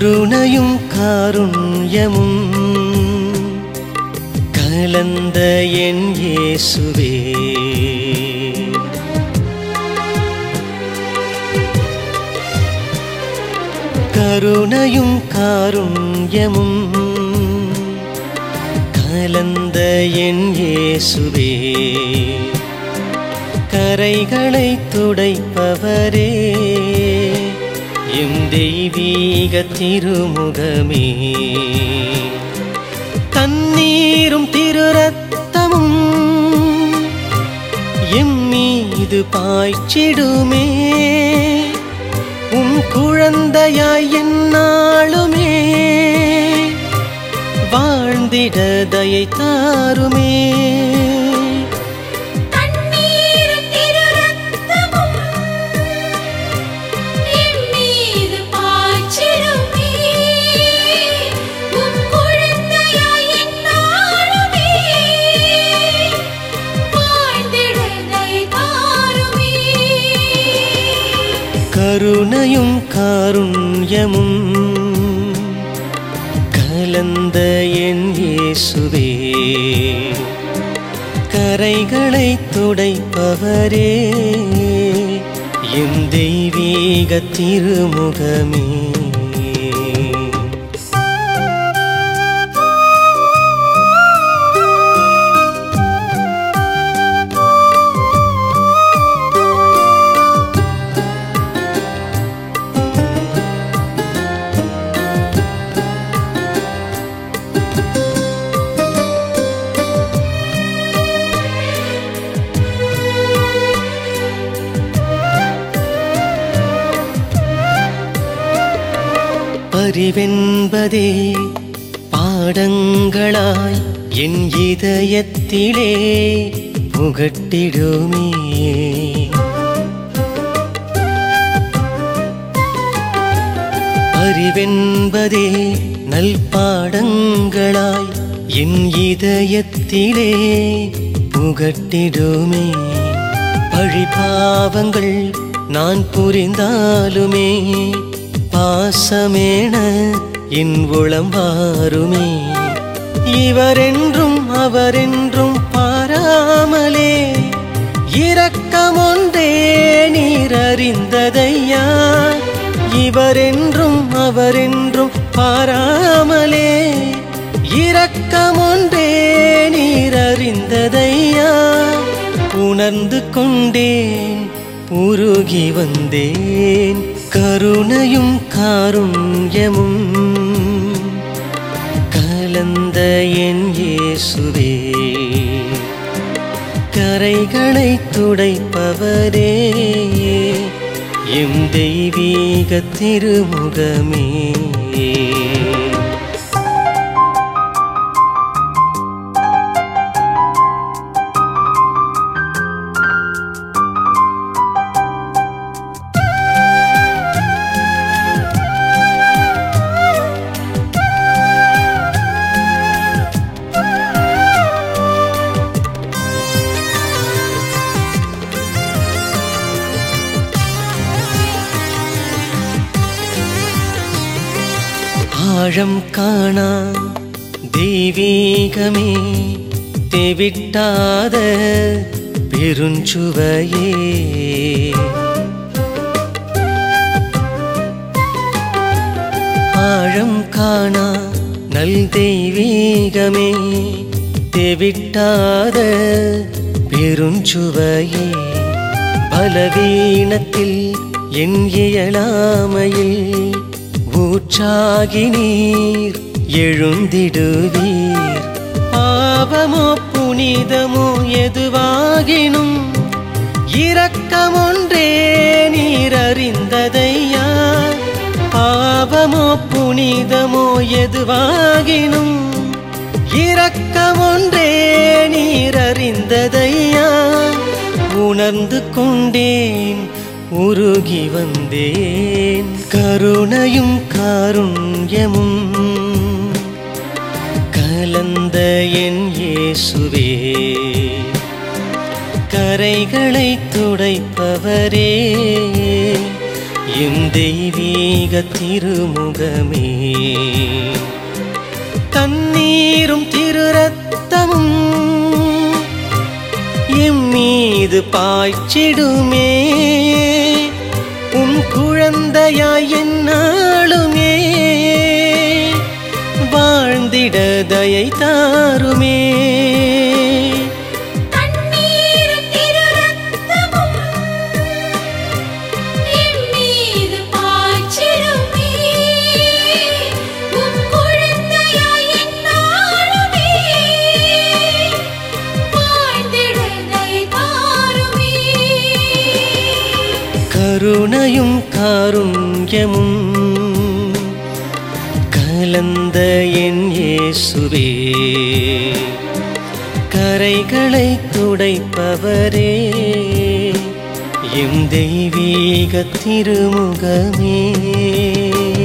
கருணையும் காருண்யமும் கலந்த என் இயேசுவே கருணையும் காருண்யமும் கலந்த என் இயேசுவே கரைகளை துடைப்பவரே எம் தெய்வீக திருமுகமே தண்ணீரும் திருரத்தமும் எம் மீது பாய்ச்சிடுமே உம் குழந்தையாய் என்னாளுமே வாழ்ந்திட தயை தாருமே தண்ணீரும் திருரத்தமும் என் மீது பாய்ச்சிடுமே. உம் குழந்தையாய் எந்நாளுமே வாழ்ந்திட தயை தாருமே. கருணையும் காருண்யமும் கலந்த என் இயேசுவே கரைகளை துடைப்பவரே என் தெய்வீக திருமுகமே அறிவென்பதே பாடங்களாய் என் இதயத்திலே புகட்டிடுமே அறிவென்பதே நல் பாடங்களாய் என் இதயத்திலே புகட்டிடுமே பழிபாவங்கள் நான் புரிந்தாலுமே பாசமேன என் உளம் வாருமே இவரென்றும் அவரென்றும் பாராமலே இரக்கமொன்றே நீர் அறிந்ததையா இவரென்றும் அவரென்றும் பாராமலே இரக்கமொன்றே நீர் அறிந்ததையா உணர்ந்து கொண்டேன் உருகி வந்தேன் கருணையும் காருண்யமும் கலந்த என் இயேசுவே கரைகளை துடைப்பவரே எம் தெய்வீக திருமுகமே ஆழம் காணா தெய்வீகமே தெவிட்டாத பெருஞ்சுவையே ஆழம் காணா நல் தெய்வீகமே தெவிட்டாத பெருஞ்சுவையே பலவீனத்தில் என் இயலாமையில் ஊற்றாகி நீர் எழுந்திடுவீர் பாவமோ புனிதமோ எதுவாகினும் இரக்கமொன்றே நீர் அறிந்ததையா பாவமோ புனிதமோ எதுவாகினும் இரக்கமொன்றே நீர் அறிந்ததையா உணர்ந்து கொண்டேன் உருகி வந்தேன் கருணையும் காருண்யமும் கலந்த என் இயேசுவே கரைகளை துடைப்பவரே என் தெய்வீக திருமுகமே தண்ணீரும் திரு ரத்தமும் எம் மீது பாய்ச்சிடுமே உன் குழந்தையாய் என்னாலுமே வாழ்ந்திட தயை தாருமே தண்ணீரும் திரு ரத்தமும் என் மீது பாய்ச்சிடுமே உம் குழந்தையாய் என்னாலுமே வாழ்ந்திட தயை தாருமே கருணையும் காருண்யமும் கலந்த என் இயேசுவே கரைகளை துடைப்பவரே எம் தெய்வீக திருமுகமே